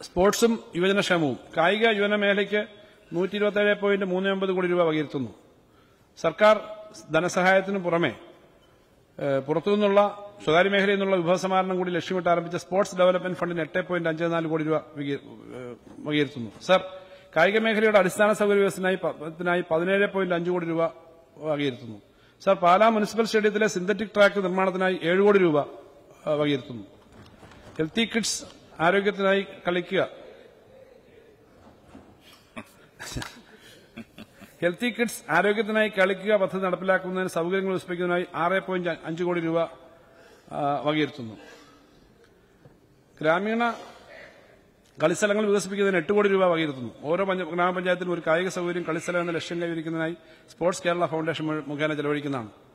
സ്പോർട്സും യുവജനക്ഷേമവും കായിക യുവജന മേഖലയ്ക്ക് നൂറ്റി ഇരുപത്തേഴ് പോയിന്റ് മൂന്ന് ഒമ്പത് കോടി രൂപ വകയിരുത്തുന്നു സർക്കാർ ധനസഹായത്തിനു പുറമെ ഏഹ്, പുറത്തുനിന്നുള്ള സ്വകാര്യ മേഖലയിൽ നിന്നുള്ള വിഭവസമാഹരണം കൂടി ലക്ഷ്യമിട്ട് ആരംഭിച്ച സ്പോർട്സ് ഡെവലപ്മെന്റ് ഫണ്ടിന് എട്ട് പോയിന്റ് അഞ്ച് നാല് കോടി രൂപ വിക- ഏഹ്, വകയിരുത്തുന്നു സർ കായിക മേഖലയുടെ അടിസ്ഥാന സൗകര്യ വ്യവസ്ഥനായി പ- പതിനേഴ് പോയിന്റ് അഞ്ച് കോടി രൂപ വകയിരുത്തുന്നു സർ പാലാ മുനിസിപ്പൽ സ്റ്റേഡിയത്തിലെ സിന്തറ്റിക് ട്രാക്ക് നിർമ്മാണത്തിനായി ഏഴ് കോടി രൂപ ആ, വകയിരുത്തുന്നു ഹെൽത്തി കിഡ്സ് ആരോഗ്യത്തിനായി കളിക്കുക ഹെൽത്തി കിഡ്സ് ആരോഗ്യത്തിനായി കളിക്കുക പദ്ധതി നടപ്പിലാക്കുന്നതിന് സൗകര്യങ്ങൾ വികസിപ്പിക്കുന്നതിനായി ആറ് പോയിന്റ് അഞ്ച് കോടി രൂപ ആ, വകയിരുത്തുന്നു ഗ്രാമീണ കളിസ്ഥലങ്ങൾ വികസിപ്പിക്കുന്നതിന് എട്ട് കോടി രൂപ വകയിരുത്തുന്നു ഓരോ പഞ്ച- ഗ്രാമപഞ്ചായത്തിലും ഒരു കായിക സൗകര്യം കളിസ്ഥലം എന്ന ലക്ഷ്യം കൈവരിക്കുന്നതിനായി സ്പോർട്സ് കേരള ഫൗണ്ടേഷൻ മുഖേന ചെലവഴിക്കുന്നതാണ്